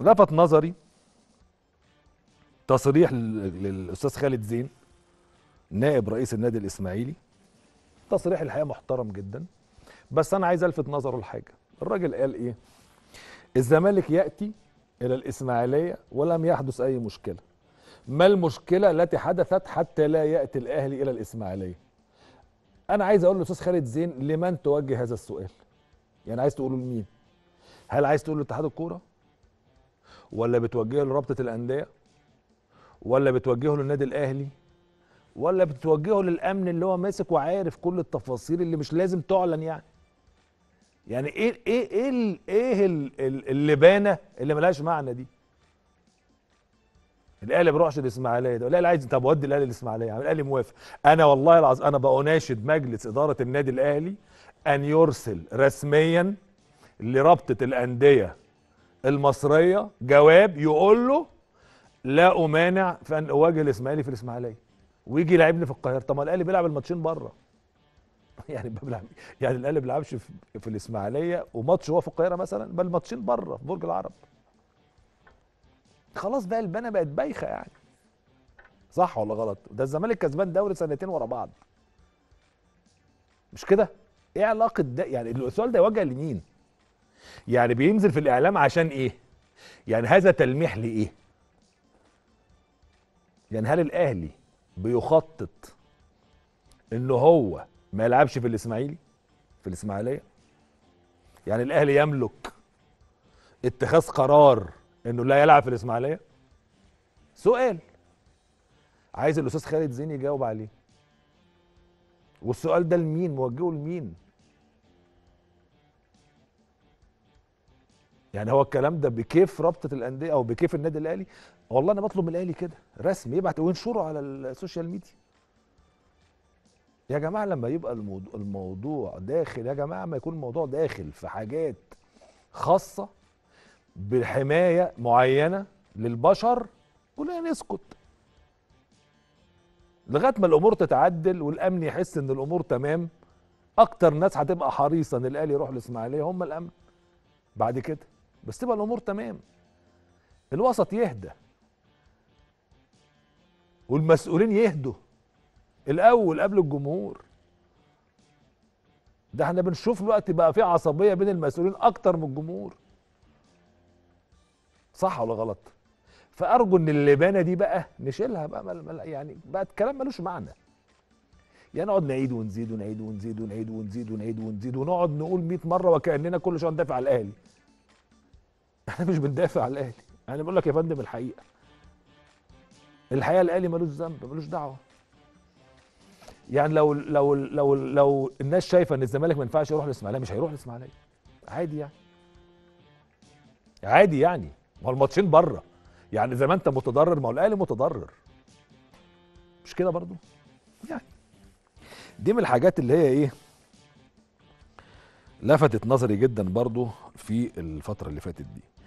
لفت نظري تصريح لل- للاستاذ خالد زين نائب رئيس النادي الاسماعيلي تصريح الحقيقه محترم جدا بس انا عايز الفت نظره لحاجه الراجل قال ايه الزمالك ياتي الى الاسماعيليه ولم يحدث اي مشكله ما المشكله التي حدثت حتى لا ياتي الاهلي الى الاسماعيليه انا عايز اقول للاستاذ خالد زين لمن توجه هذا السؤال يعني عايز تقوله لمين هل عايز تقوله لاتحاد الكوره ولا بتوجهه لرابطه الانديه ولا بتوجهه للنادي الاهلي ولا بتوجهه للامن اللي هو ماسك وعارف كل التفاصيل اللي مش لازم تعلن يعني يعني ايه ايه ايه ال- ايه ال- ال- اللبانه اللي ملهاش معنى دي الاهلي ما بيروحش الاسماعيليه ده الاهلي عايز طب ودي الاهلي الاسماعيليه يعني الاهلي موافق انا والله العظيم انا بأناشد مجلس اداره النادي الاهلي ان يرسل رسميا لرابطه الانديه المصريه جواب يقول له لا امانع في ان اواجه الاسماعيلي في الاسماعيليه ويجي يلعبني في القاهره طب ما الاهلي بيلعب الماتشين بره يعني بيلعب يعني الاهلي ما بيلعبش في, في الاسماعيليه وماتش هو في القاهره مثلا بل ماتشين بره في برج العرب خلاص بقى البنا بقت بايخه يعني صح ولا غلط ده الزمالك كسبان دوري سنتين ورا بعض مش كده ايه علاقه ده يعني السؤال ده يوجه لمين يعني بينزل في الاعلام عشان ايه يعني هذا تلميح لايه يعني هل الاهلي بيخطط ان هو ما يلعبش في الاسماعيلي في الاسماعيليه يعني الاهلي يملك اتخاذ قرار انه لا يلعب في الاسماعيليه سؤال عايز الاستاذ خالد زين يجاوب عليه والسؤال ده لمين موجهه لمين يعني هو الكلام ده بكيف رابطه الانديه او بكيف النادي الاهلي والله انا بطلب من الاهلي كده رسمي يبعت وينشره على السوشيال ميديا يا جماعه لما يبقى الموضوع, الموضوع داخل يا جماعه ما يكون الموضوع داخل في حاجات خاصه بحمايه معينه للبشر كلنا نسكت لغايه ما الامور تتعدل والامن يحس ان الامور تمام اكتر ناس هتبقى حريصه ان الاهلي يروح الاسماعيليه هم الامن بعد كده بس تبقى الامور تمام الوسط يهدى والمسؤولين يهدوا الاول قبل الجمهور ده احنا بنشوف الوقت بقى في عصبيه بين المسؤولين اكتر من الجمهور صح ولا غلط فارجو ان اللبانه دي بقى نشيلها بقى مل مل يعني بقى الكلام ملوش معنى يعني نقعد نعيد ونزيد ونعيد ونزيد ونعيد ونزيد ونعيد ونزيد ونقعد نقول 100 مره وكاننا كل شويه ندافع على الاهلي احنا مش بندافع على الاهلي انا بقول لك يا فندم الحقيقه الحقيقه الاهلي ملوش ذنب ملوش دعوه يعني لو لو لو لو الناس شايفه ان الزمالك ما ينفعش يروح الاسماعيليه مش هيروح الاسماعيليه عادي يعني عادي يعني ما هو الماتشين بره يعني زي ما انت متضرر ما هو الاهلي متضرر مش كده برضو يعني دي من الحاجات اللي هي ايه لفتت نظري جدا برضو في الفتره اللي فاتت دي